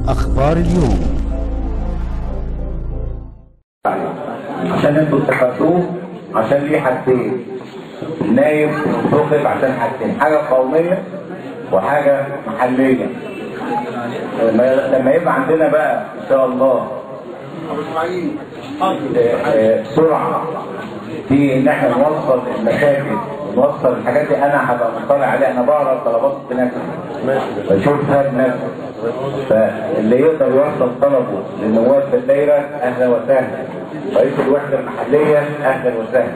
أخبار اليوم عشان انتوا افتكرتوه عشان ليه حاجتين النايب انتخب عشان حاجتين حاجه قوميه وحاجه محليه لما لما يبقى عندنا بقى ان شاء الله آه، آه، سرعه في ان احنا نوصل المشاكل ونوصل الحاجات دي انا هبقى مطلع عليها انا بقرا الطلبات بنفسي بشوفها بنفسي فاللي يقدر يوصل طلبه للنواب في الدايره اهلا وسهلا رئيس الوحده المحليه اهلا وسهلا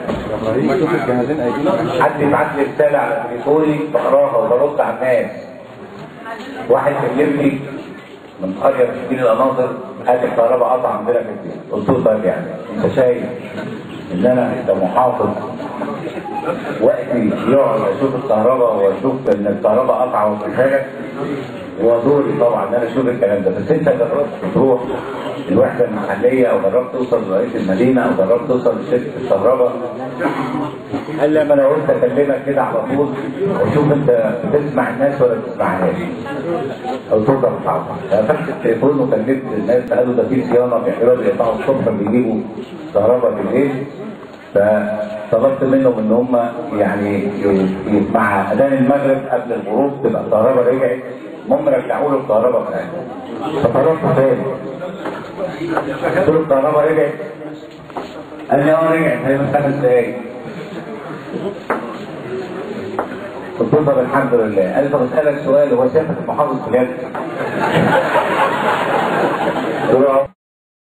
حد يبعت لي رساله على تليفوني بقراها وبرد على الناس واحد كلمني من قريه في سبيل الاناظر قال لي الكهرباء قطع عندنا في البيت قلت له طيب يعني انت شايف ان انا كمحافظ وقتي يقعد اشوف الكهرباء واشوف ان الكهرباء قطع وكل حاجه هو دوري طبعا ان انا اشوف الكلام ده بس انت جربت تروح الوحده المحليه او جربت توصل لرئيس المدينه او جربت توصل لشركه الكهرباء قال لما انا قلت اكلمك كده على طول واشوف انت بتسمع الناس ولا ما بتسمعهاش او تقدر تعرف فتحت التليفون وكلمت الناس قالوا ده في صيانه بيعملوها بيقطعوا الصبح بيجيبوا كهرباء بالليل فطلبت منهم ان هم يعني ي- ي- مع اذان المغرب قبل الغروب تبقى الكهرباء رجعت المهم رجعوا له الكهرباء بتاعتهم فطلبت تاني قلت له الكهرباء رجعت قال لي اه رجعت هي من خمس دقايق قلت له طب الحمد لله قال لي طب اسالك سؤال هو سيادتك المحافظ بجد؟ قلت له اه